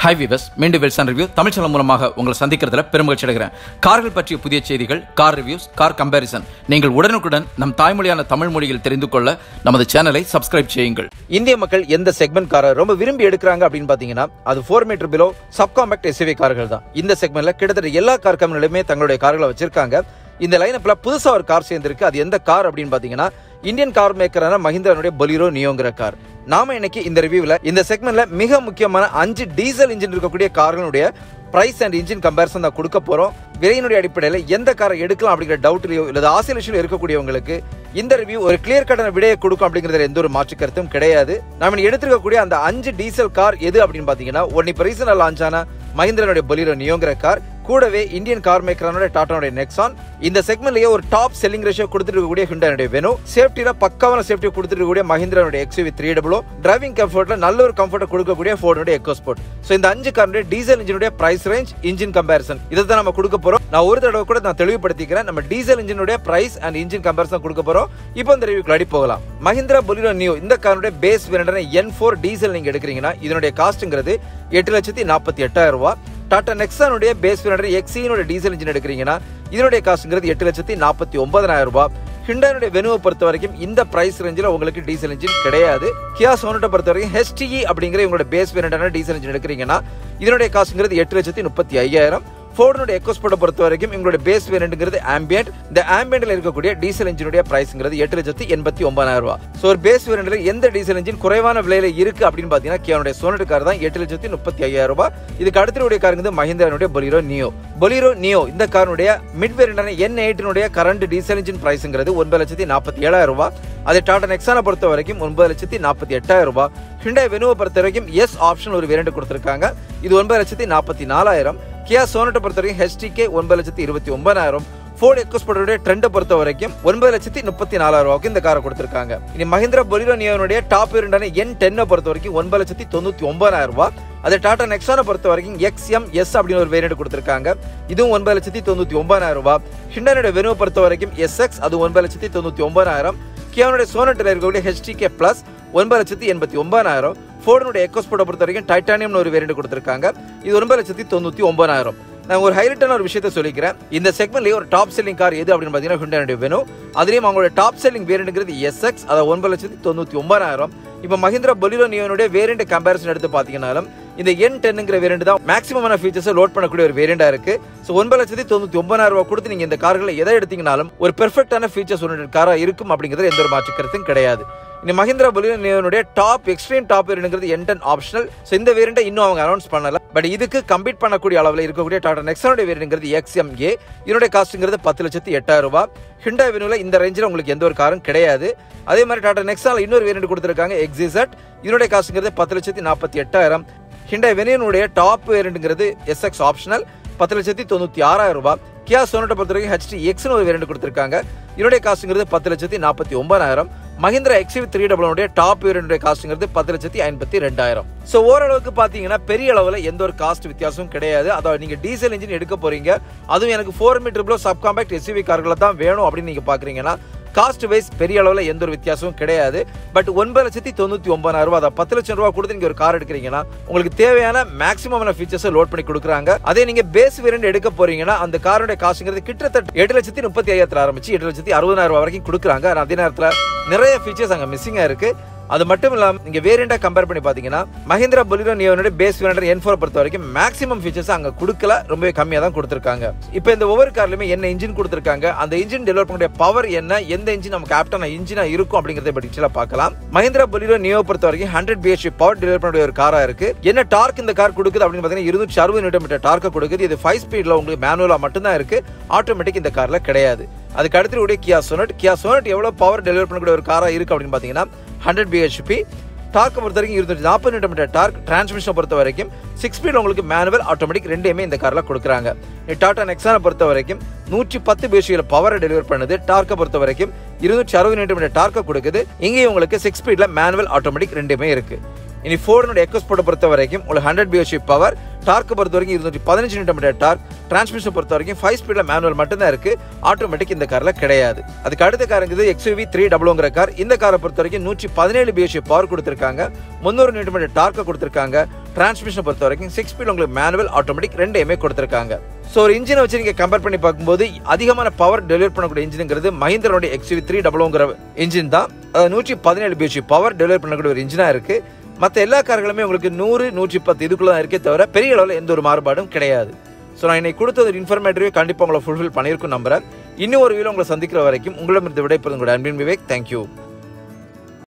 hi viewers மீண்டும் வெல்சன் review Tamil channel மூலமாக உங்களை சந்திக்கிறதுல பெருமகிழ்ச்சி அடைகிறேன் கார்கள் பற்றிய புதிய செய்திகள் கார் ரிவ்யூஸ் கார் கம்பேரிசன் நீங்கள் உடனுக்குடன் நம் தாய்மொழியான தமிழ் மொழியில் தெரிந்து கொள்ள நமது சேனலை சப்ஸ்கிரைப் செய்யுங்கள் இந்திய மக்கள் எந்த செக்மெண்ட் காரை ரொம்ப விரும்பி எடுக்கிறாங்க அப்படின்னு பாத்தீங்கன்னா அது four metre below subcompact SUV கார்கள் தான் இந்த செக்மெண்ட்ல கிட்டத்தட்ட எல்லா கார் கம்பெனிலுமே தங்களுடைய கார்களை வச்சிருக்காங்க இந்த லைனப்ல புதுசா ஒரு கார் சேர்ந்திருக்கு அது எந்த கார் அப்படின்னு பாத்தீங்கன்னா இந்தியன் கார் மேக்கரான மஹிந்திரானுடைய பொலிரோ நியோங்கிற கார் நாம இன்னைக்கு இந்த ரிவ்யூவில் இந்த செக்மெண்ட்ல மிக முக்கியமான அஞ்சு டீசல் இன்ஜின் இருக்கக்கூடிய கார்களுடைய பிரைஸ் அண்ட் இன்ஜின் கம்பேரிசன் தான் கொடுக்க போறோம் விலையினுடைய அடிப்படையில் எந்த காரை எடுக்கலாம் அப்படிங்கிற டவுட்லயோ இல்லது ஆசிலேஷன் இருக்கக்கூடியவங்களுக்கு இந்த ரிவ்யூ ஒரு கிளியர் கட்டான விடையை கொடுக்கும் அப்படிங்கிறதுல எந்த ஒரு மாற்று கருத்தும் கிடையாது நாம எடுத்துக்கக்கூடிய அந்த அஞ்சு டீசல் கார் எது அப்படின்னு பாத்தீங்கன்னா ஒன்னு இப்போ ரீசனாக லான்ச் ஆன மஹிந்திரனுடைய பொலிரோ நியோங்கிற கார் கூடவே இந்தியன் கார் மேக்கரானுடைய டாட்டானுடைய நெக்ஸான் இந்த செக்மெண்ட்லயே ஒரு டாப் செல்லிங் ரேஷியோ கொடுத்துட்டு இருக்கக்கூடிய ஹுண்டானுடைய வெனோ சேஃப்டில பக்காவான சேஃப்டி கொடுத்துட்டு இருக்கக்கூடிய மஹிந்திரனுடைய எக்ஸ்யூவி த்ரீ டபுளோ டிரைவிங் கம்ஃபர்ட்ல நல்ல ஒரு கம்ஃபர்ட் கொடுக்கக்கூடிய ஃபோர்டுடைய எக்கோ ஸ்போர்ட் ஸோ இந்த அஞ்சு காருடைய டீசல் இன்ஜினுடைய பிரைஸ் ரேஞ்ச் இன்ஜின் கம்பேரிசன் இதை தான் நம்ம கொடுக்க போறோம் நான் ஒரு தடவை கூட நான் தெளிவுபடுத்திக்கிறேன் நம்ம டீசல் இன்ஜினுடைய பிரைஸ் அண்ட் இன்ஜின் கம்பேரிசன் கொடுக்க போறோம் இப்போ இந்த ரிவ்யூக்கு அடி போகலாம் மஹிந்திரா பொலிரோ நியூ இந்த காருடைய பேஸ் வேரியண்டான என் ஃபோர் டீசல் நீங்க எடுக்கிறீங்கன்னா இதனுடைய காஸ்ட்ங்கிறது எட்டு லட்சத்தி நாற்பத்தி எட்டாயிரம் ரூபாய் டாடா நெக்ஸானுடைய பேஸ் வேரியண்ட் எக்ஸினுடைய டீசல் இன்ஜின் எடுக்கிறீங்கன்னா இதனுடைய காஸ்ட்ங்கிறது எட்டு லட்சத்தி நாற்பத்தி ஒன்பதாயிரம் ரூபாய் ஹிண்டானுடைய வெனுவை பொறுத்த வரைக்கும் இந்த பிரைஸ் ரேஞ்சில் உங்களுக்கு டீசல் இன்ஜின் கிடையாது கியா சோனட்டை பொறுத்த வரைக்கும் ஹெச்டிஇ அப்படிங்கிற உங்களோட பேஸ் வேரியண்டான டீசல் இன்ஜின் எடுக்கிறீங்கன்னா இதனுடைய காஸ்ட்ங்கிறது எட்டு லட்சத்தி முப்பத்தி ஐயாயிரம் ஃபோர்டுனுடைய எக்கோஸ்போர்ட்டை பொறுத்த வரைக்கும் உங்களுடைய பேஸ் வேரியண்ட்ங்கிறது ஆம்பியன்ட் இந்த ஆம்பியன்ட்ல இருக்கக்கூடிய டீசல் இன்ஜினுடைய பிரைஸ்ங்கிறது எட்டு லட்சத்தி எண்பத்தி ஒன்பதாயிரம் ரூபாய் ஸோ ஒரு பேஸ் வேரியண்ட்ல எந்த டீசல் இன்ஜின் குறைவான விலையில இருக்கு அப்படின்னு பாத்தீங்கன்னா கியானுடைய சோனட் கார் தான் எட்டு லட்சத்தி முப்பத்தி ஐயாயிரம் ரூபாய் இதுக்கு அடுத்தடைய காருங்கிறது மஹிந்திரனுடைய பொலிரோ நியோ பொலிரோ நியோ இந்த காருடைய மிட் வேரியண்டான என் எயிட்டினுடைய கரண்ட் டீசல் இன்ஜின் பிரைஸ்ங்கிறது ஒன்பது லட்சத்தி நாற்பத்தி ஏழாயிரம் ரூபாய் அதே டாடா நெக்ஸானை பொறுத்த வரைக்கும் ஒன்பது லட்சத்தி நாற்பத்தி எட்டாயிரம் ரூபாய் ஹிண்டாய் வெனுவை பொறுத்த வரைக்கும் எஸ் ஆப்ஷன் ஒரு வேரியண்ட் கொடுத்திருக்காங்க இது ஒன்பது லட்சத்தி நாற்பத்தி நாலாயிரம் கியா சோனட்டை பொறுத்த வரைக்கும் ஹெச்டிகே ஒன்பது லட்சத்தி இருபத்தி ஒன்பதாயிரம் ஃபோர்ட் எக்கோஸ்போர்ட்டுடைய ட்ரெண்டை பொறுத்த வரைக்கும் ஒன்பது லட்சத்தி முப்பத்தி நாலாயிரம் ரூபாய்க்கு இந்த காரை கொடுத்திருக்காங்க இனி மஹிந்திரா பொலிரோ நியோனுடைய டாப் இரண்டான என் டென்னை பொறுத்த வரைக்கும் ஒன்பது லட்சத்தி தொண்ணூத்தி ஒன்பதாயிரம் ரூபாய் அதே டாடா நெக்ஸானை பொறுத்த வரைக்கும் எக்ஸ் எம் எஸ் அப்படின்னு ஒரு வேரியண்ட் கொடுத்திருக்காங்க இதுவும் ஒன்பது லட்சத்தி தொண்ணூத்தி ஒன்பதாயிரம் ரூபாய் ஹிண்டனுடைய வெனுவை பொறுத்த வரைக்கும் எஸ் எக்ஸ் அது ஒன்பது லட்சத்தி தொண்ணூத்தி ஒன்பதாயிரம் கியானுடைய சோனட்டில் இருக்கக்கூடிய ஹெச்டிகே பிளஸ் ஒன்பது லட்சத்தி எண்பத்தி ஒன்பதாயிரம் ஃபோர்டுனுடைய எக்கோஸ்போர்ட்டை பொறுத்த வரைக்கும் டைட்டானியம்னு ஒரு வேரியண்ட் கொடுத்திருக்காங்க இது ஒன்பது லட்சத்தி தொண்ணூத்தி ஒன்பதாயிரம் நான் ஒரு ஹைலைட்டான ஒரு விஷயத்த சொல்லிக்கிறேன் இந்த செக்மெண்ட்லயே ஒரு டாப் செல்லிங் கார் எது அப்படின்னு பார்த்தீங்கன்னா ஹுண்டானுடைய வெனோ அதுலேயும் அவங்களோட டாப் செல்லிங் வேரியண்ட்ங்கிறது எஸ்எக்ஸ் அதை ஒன்பது லட்சத்தி தொண்ணூற்றி ஒன்பதாயிரம் இப்போ மஹிந்திரா பொலிரோ நியோனுடைய வேரியண்ட் கம்பேரிசன் எடுத்து பார்த்தீங்கன்னாலும் இந்த என் டென்னுங்கிற வேரியண்ட் தான் மேக்ஸிமமான ஃபீச்சர்ஸை லோட் பண்ணக்கூடிய ஒரு வேரியண்டா இருக்கு ஸோ ஒன்பது லட்சத்தி தொண்ணூற்றி ஒன்பதாயிரம் ரூபாய் கொடுத்து நீங்கள் இந்த கார்களை எதை எடுத்தீங்கனாலும் ஒரு பெர்ஃபெக்டான ஃபீச்சர்ஸ் ஒன்று காராக இருக்கும் அப்படிங்கிறது எந்த ஒரு மாற்று கருத்தும் கிடையாது இந்த மஹிந்திரா பொலியோனுடைய டாப் எக்ஸ்ட்ரீம் டாப் வேரியண்ட்ங்கிறது என்டன் ஆப்ஷனல் ஸோ இந்த வேரியண்ட்டை இன்னும் அவங்க அனௌன்ஸ் பண்ணல பட் இதுக்கு கம்பீட் பண்ணக்கூடிய அளவில் இருக்கக்கூடிய டாடா நெக்ஸானுடைய வேரியண்ட்ங்கிறது எக்ஸ்எம்ஏ இதனுடைய காஸ்ட்டுங்கிறது பத்து லட்சத்தி எட்டாயிரம் ரூபாய் ஹிண்டா வெனுவில் இந்த ரேஞ்சில் உங்களுக்கு எந்த ஒரு காரும் கிடையாது அதே மாதிரி டாடா நெக்ஸால இன்னொரு வேரியண்ட் கொடுத்துருக்காங்க எக்ஸிசட் இதனுடைய காஸ்ட்டுங்கிறது பத்து லட்சத்தி நாற்பத்தி எட்டாயிரம் ஹிண்டா வெனியனுடைய டாப் வேரியண்ட்ங்கிறது எஸ்எக்ஸ் ஆப்ஷனல் பத்து லட்சத்தி தொண்ணூற்றி ஆறாயிரம் ரூபாய் கியா சோனட்டை பொறுத்த வரைக்கும் ஹெச்டி எக்ஸ்னு ஒரு வேரியண்ட் கொடுத்துருக்காங்க இதனுடைய காஸ்ட்டுங்கிறது பத்து லட்சத்தி நாற்பத்தி ஒன்பதாயிரம் மஹிந்திரா எக்ஸிவி த்ரீ டபுளுடைய டாப் வேரியனுடைய காஸ்ட்டுங்கிறது பத்து லட்சத்தி ஐம்பத்தி ரெண்டாயிரம் ஸோ ஓரளவுக்கு பார்த்தீங்கன்னா பெரிய அளவில் எந்த ஒரு காஸ்ட் வித்தியாசமும் கிடையாது அதாவது நீங்கள் டீசல் இன்ஜின் எடுக்க போறீங்க அதுவும் எனக்கு four meter below sub compact SUV கார்களை தான் வேணும் அப்படின்னு நீங்கள் பார்க்குறீங்கன்னா காஸ்ட் வைஸ் பெரிய அளவில் எந்த ஒரு வித்தியாசமும் கிடையாது பட் ஒன்பது லட்சத்தி தொண்ணூற்றி ஒன்பதாயிரம் ரூபாய் அதை பத்து லட்சம் ரூபாய் கொடுத்து நீங்கள் ஒரு கார் எடுக்கிறீங்கன்னா உங்களுக்கு தேவையான மேக்ஸிமமான ஃபீச்சர்ஸை லோட் பண்ணி கொடுக்குறாங்க அதே நீங்கள் பேஸ் வேரியண்ட் எடுக்க போறீங்கன்னா அந்த காரோட காசுங்கிறது கிட்டத்தட்ட எட்டு லட்சத்தி முப்பத்தி ஐயாயிரத்தில் ஆரம்பிச்சு எட்டு லட்சத்தி அறுபதாயிரம் ரூபாய் வரைக்கும் கொடுக்குறாங்க ஆனால் அதே நேரத்தில் நிறைய ஃபீச்சர்ஸ் அங்கே மிஸ்ஸிங்காக இருக்கு அது மட்டும் இல்லாம நீங்க வேரியண்டா கம்பேர் பண்ணி பாத்தீங்கன்னா மஹிந்திரா பொலிரோ நியோனுடைய பேஸ் வேரியண்ட் என் ஃபோர் பொறுத்த வரைக்கும் மேக்ஸிமம் ஃபீச்சர்ஸ் அங்க கொடுக்கல ரொம்பவே கம்மியா தான் கொடுத்திருக்காங்க இப்போ இந்த ஒவ்வொரு கார்லயுமே என்ன இன்ஜின் கொடுத்திருக்காங்க அந்த இன்ஜின் டெவலப் பண்ணக்கூடிய பவர் என்ன எந்த இன்ஜின் நமக்கு ஆப்டான இன்ஜினா இருக்கும் அப்படிங்கறத பற்றி பார்க்கலாம் மஹிந்திரா பொலிரோ நியோ பொறுத்த வரைக்கும் ஹண்ட்ரட் பிஹெச்பி பவர் டெவலப் பண்ணக்கூடிய ஒரு காரா இருக்கு என்ன டார்க் இந்த கார் கொடுக்குது அப்படின்னு பாத்தீங்கன்னா இருநூற்றி அறுபது நியூட்டன் மீட்டர் டார்க்க கொடுக்குது இது ஃபைவ் ஸ்பீட்ல உங்களுக்கு மேனுவலா மட்டும்தான் இருக்கு ஆட்டோமேட்டிக் இந்த கார்ல கிடையாது அதுக்கு அடுத்து கியா சோனட் கியா சோனட் எவ்வளவு பவர் டெலிவரி பண்ணக்கூடிய ஒரு காரா இருக்கு அப்படின்னு பாத்தீங்கன்னா ஹண்ட்ரட் பிஹெச்பி டார்க்கை பொறுத்த வரைக்கும் இருநூற்றி நாற்பது நியூட்டன் மீட்டர் டார்க் டிரான்ஸ்மிஷனை பொறுத்த வரைக்கும் சிக்ஸ் ஸ்பீட் உங்களுக்கு மேனுவல் ஆட்டோமேட்டிக் ரெண்டுமே இந்த காரில் கொடுக்குறாங்க டாடா நெக்ஸானை பொறுத்த வரைக்கும் நூற்றி பத்து பிஹெச்சியில் பவரை டெலிவரி பண்ணுது டார்க்கை பொறுத்த வரைக்கும் இருநூற்றி அறுபது நியூட்டன் மீட்டர் டார்க்கை கொடுக்குது இங்கேயும் உங்களுக்கு சிக்ஸ் ஸ்பீடில் மேனுவல் ஆட்டோமேட்டிக் ரெண்டுமே இருக்கு இனி ஃபோர்னுடைய எக்கோஸ்போர்ட்டை பொறுத்த வரைக்கும் உங்களுக்கு ஹண்ட்ரட் பிஹெச்பி பவர் டார்க்கை பொறுத்த வரைக்கும் இருநூற்றி பதினஞ்சு நியூட்டன் மீட்டர் டார்க் டிரான்ஸ்மிஷன் பொறுத்த வரைக்கும் ஃபைவ் ஸ்பீடில் மேனுவல் மட்டும்தான் இருக்கு ஆட்டோமேட்டிக் இந்த காரில் கிடையாது அதுக்கு அடுத்த காருங்கிறது எக்ஸ்யூவி த்ரீ டபுள்ங்கிற கார் இந்த காரை பொறுத்த வரைக்கும் நூற்றி பதினேழு பிஹெச்பி பவர் கொடுத்துருக்காங்க முந்நூறு நியூட்டன் மீட்டர் டார்க்கை கொடுத்துருக்காங்க டிரான்ஸ்மிஷனை பொறுத்த வரைக்கும் சிக்ஸ் ஸ்பீட் உங்களுக்கு மேனுவல் ஆட்டோமேட்டிக் ரெண்டையுமே கொடுத்துருக்காங்க ஸோ ஒரு இன்ஜினை வச்சு நீங்கள் கம்பேர் பண்ணி பார்க்கும்போது அதிகமான பவர் டெலிவரி பண்ணக்கூடிய இன்ஜினுங்கிறது மஹிந்திரனுடைய எக்ஸ்வி த்ரீ டபுள்ங்கிற இன்ஜின் தான் நூற்றி பதினேழு பிஹெச்பி பவர் டெலிவரி பண்ணக்கூடிய ஒரு இன்ஜினாக இருக்குது மற்ற எல்லா கார்களுமே உங்களுக்கு நூறு நூற்றி பத்து இதுக்குள்ள தான் இருக்கே தவிர பெரிய அளவில் எந்த ஒரு மாறுபாடும் கிடையாது ஸோ நான் இன்னைக்கு கொடுத்த ஒரு இன்ஃபர்மேட்டிவ் கண்டிப்பாக உங்களை ஃபுல்ஃபில் பண்ணியிருக்கும் நம்புறேன் இன்னும் ஒரு வீடியோ உங்களை சந்திக்கிற வரைக்கும் உங்களிடமிருந்து விடைபெறும் கூட அன்பின் விவேக் தேங்க்யூ